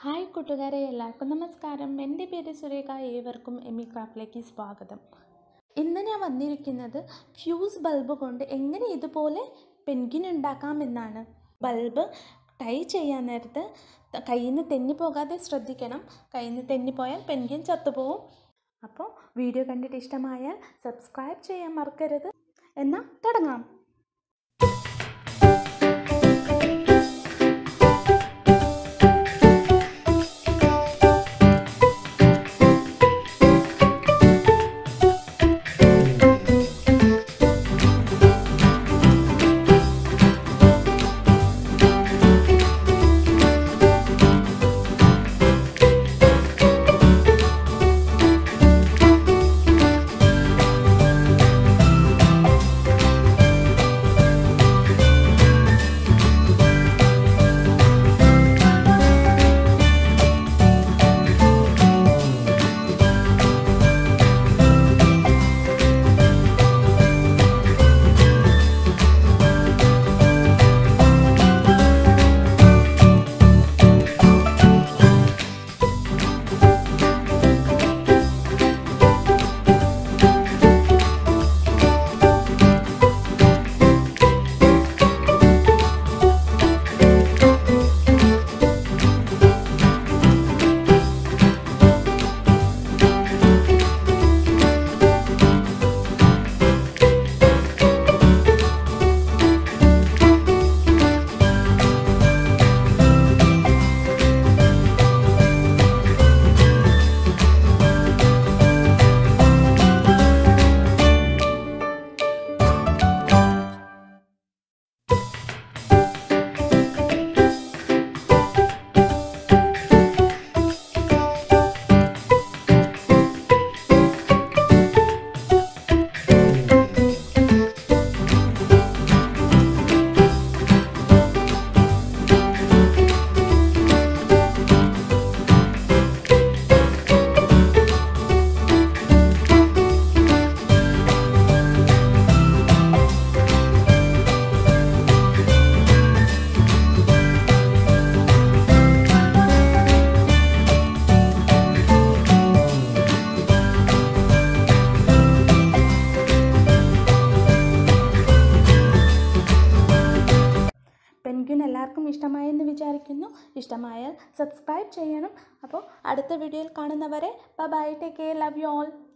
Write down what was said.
hi കൂട്ടുകാരെ എല്ലാവർക്കും നമസ്കാരം എൻ്റെ പേര് സുരേഖ ഏവർക്കും എമി ക്രാഫ്റ്റിലേക്ക് സ്വാഗതം ഇന്ന് ഞാൻ വന്നിരിക്കുന്നത് ഫ്യൂസ് ബൾബ് കൊണ്ട് എങ്ങനെ ഇതുപോലെ പെൻഗിൻ ഉണ്ടാക്കാമെന്നാണ് ബൾബ് ടൈ ചെയ്യാൻ നേരത്ത് കയ്യിൽ നിന്ന് തെന്നിപ്പോകാതെ ശ്രദ്ധിക്കണം കയ്യിൽ നിന്ന് തെന്നിപ്പോയാൽ പെൻഗിൻ ചത്തുപോകും അപ്പോൾ വീഡിയോ കണ്ടിട്ട് ഇഷ്ടമായാൽ സബ്സ്ക്രൈബ് ചെയ്യാൻ മറക്കരുത് എന്നാൽ തുടങ്ങാം പെൻഗ്വിൻ എല്ലാവർക്കും ഇഷ്ടമായെന്ന് വിചാരിക്കുന്നു ഇഷ്ടമായാൽ സബ്സ്ക്രൈബ് ചെയ്യണം അപ്പോൾ അടുത്ത വീഡിയോയിൽ കാണുന്നവരെ bye take care love you all